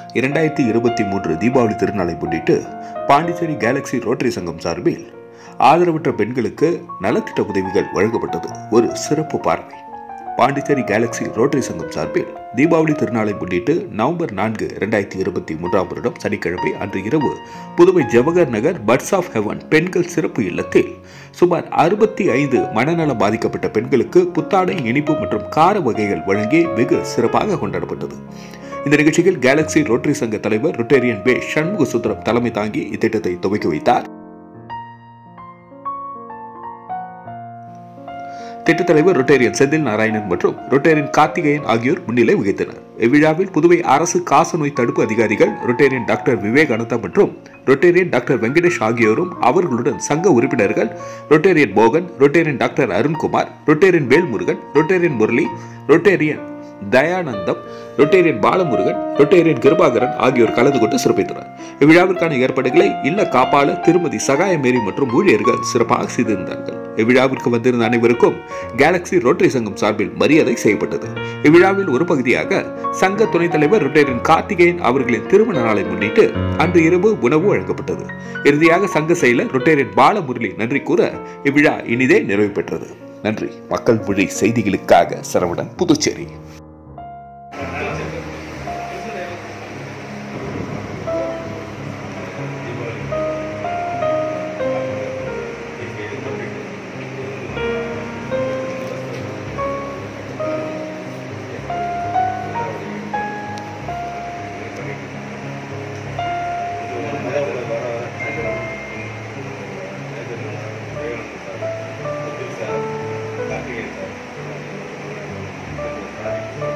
இரண்டாயிரத்தி இருபத்தி மூன்று தீபாவளி திருநாளை முன்னிட்டு பாண்டிச்சேரி கேலக்ஸி ரோட்டரி சங்கம் சார்பில் ஆதரவற்ற பெண்களுக்கு நலத்திட்ட உதவிகள் வழங்கப்பட்டது ஒரு சிறப்பு பார்வை பாண்டிச்சேரி கேலக்ஸி ரோட்டரி சங்கம் சார்பில் தீபாவளி திருநாளை முன்னிட்டு நவம்பர் நான்கு இரண்டாயிரத்தி இருபத்தி மூன்றாம் வருடம் சனிக்கிழமை அன்று இரவு Puduvai Jawahar Nagar buds of heaven பெண்கள் சிறப்பு இல்லத்தில் சுமார் அறுபத்தி ஐந்து மனநலம் பாதிக்கப்பட்ட பெண்களுக்கு புத்தாடை இனிப்பு மற்றும் கார வகைகள் வழங்கி வெகு சிறப்பாக கொண்டாடப்பட்டது இந்த நிகழ்ச்சியில் கேலக்ஸி ரோட்டரி சங்க தலைவர் ரொட்டேரியன் பே சண்முக சுந்தரம் தலைமை தாங்கி இத்திட்டத்தை துவக்கி வைத்தார் திட்டத் தலைவர் ரொட்டேரியன் செந்தில் நாராயணன் மற்றும் ரொட்டேரியன் கார்த்திகேயன் ஆகியோர் முன்னிலை வகித்தனர் இவ்விழாவில் புதுவை அரசு காசநோய் தடுப்பு அதிகாரிகள் ரொட்டேரியன் டாக்டர் விவேக் அனந்தா மற்றும் ரொட்டேரியன் டாக்டர் வெங்கடேஷ் ஆகியோரும் அவர்களுடன் சங்க உறுப்பினர்கள் ரொட்டேரியன் மோகன் Rotarian doctor Arunkumar Rotarian Velmurugan Rotarian Murali Rotarian Dayanandam Rotarian Balamurugan Rotarian Kirubakaran ஆகியோர் கலந்து கொண்டு சிறப்பித்தனர் இவ்விழாவிற்கான ஏற்பாடுகளை இல்ல காப்பாளர் திருமதி சகாயமேரி மற்றும் ஊழியர்கள் சிறப்பாக செய்திருந்தார்கள் இவ்விழாவிற்கு வந்திருந்த அனைவருக்கும் கேலக்ஸி ரோட்டரி சங்கம் சார்பில் மரியாதை செய்யப்பட்டது இவ்விழாவில் ஒரு பகுதியாக சங்க துணைத் தலைவர் ரொட்டேரியன் கார்த்திகேயன் அவர்களின் திருமண நாளை முன்னிட்டு அன்று இரவு உணவு வழங்கப்பட்டது இறுதியாக சங்க செயலர் ரொட்டேரியன் பாலமுரளி நன்றி கூற இவ்விழா இனிதே நிறைவு பெற்றது நன்றி மக்கள் மொழி செய்திகளுக்காக சரவணன் புதுச்சேரி Thank you.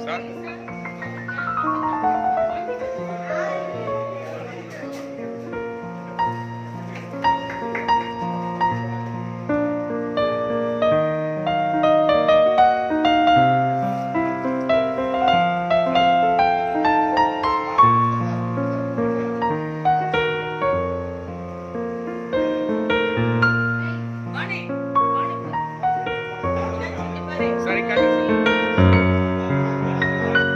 சரி கட்டு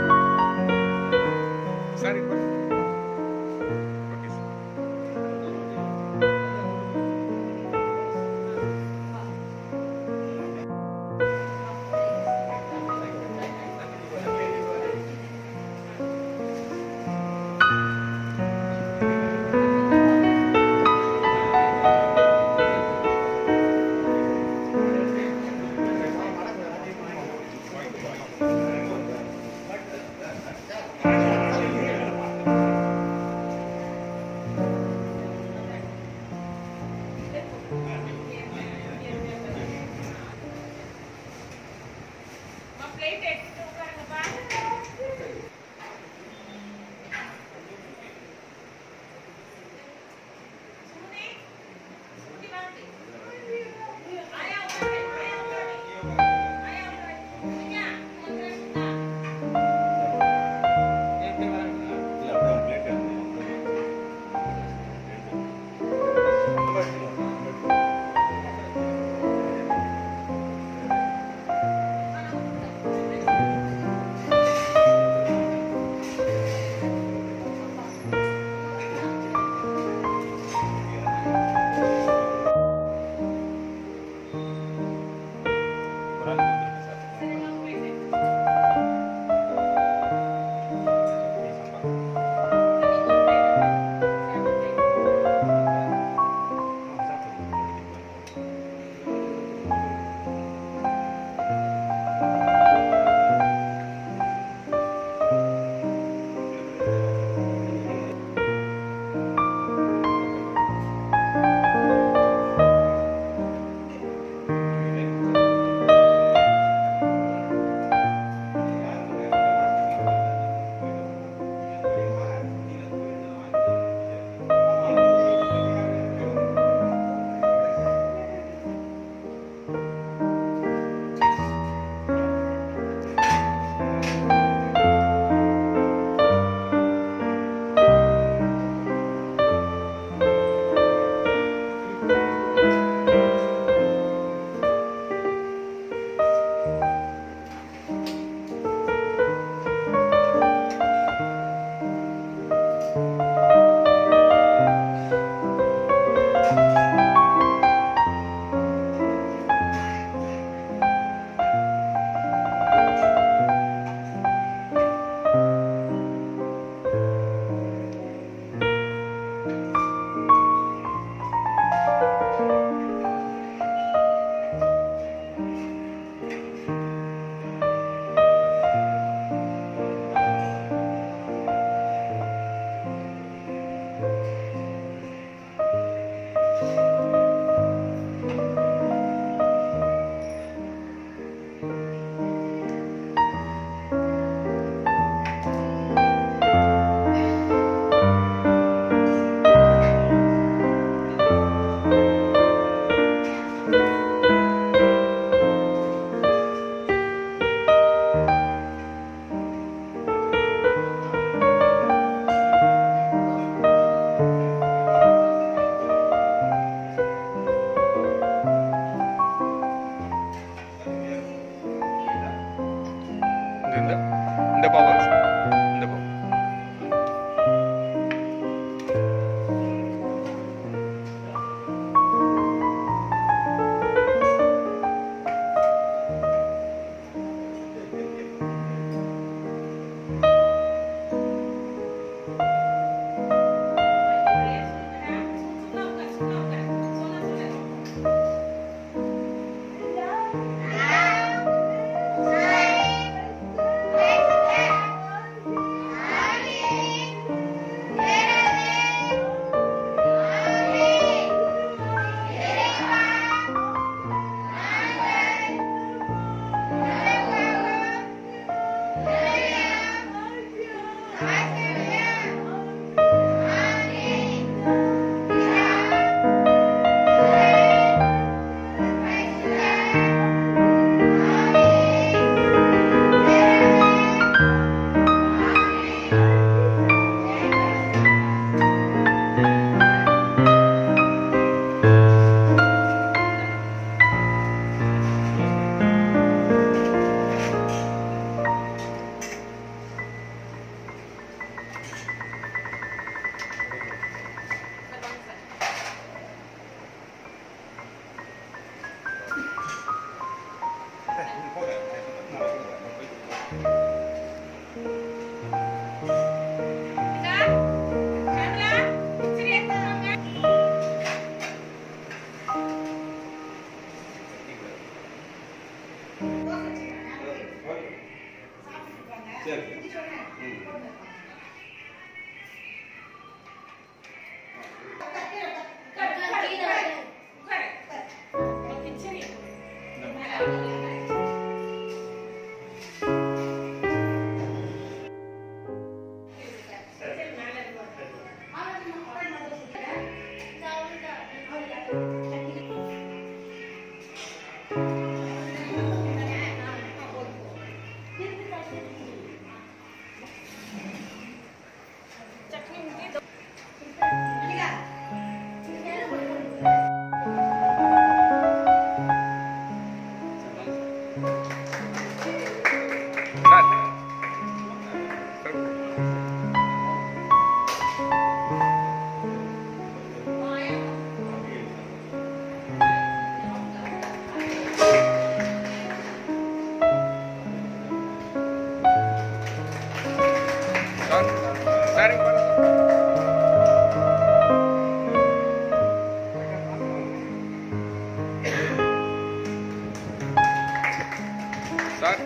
சார்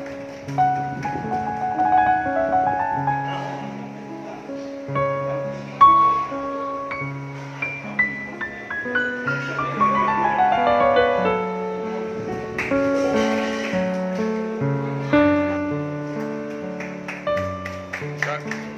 சார்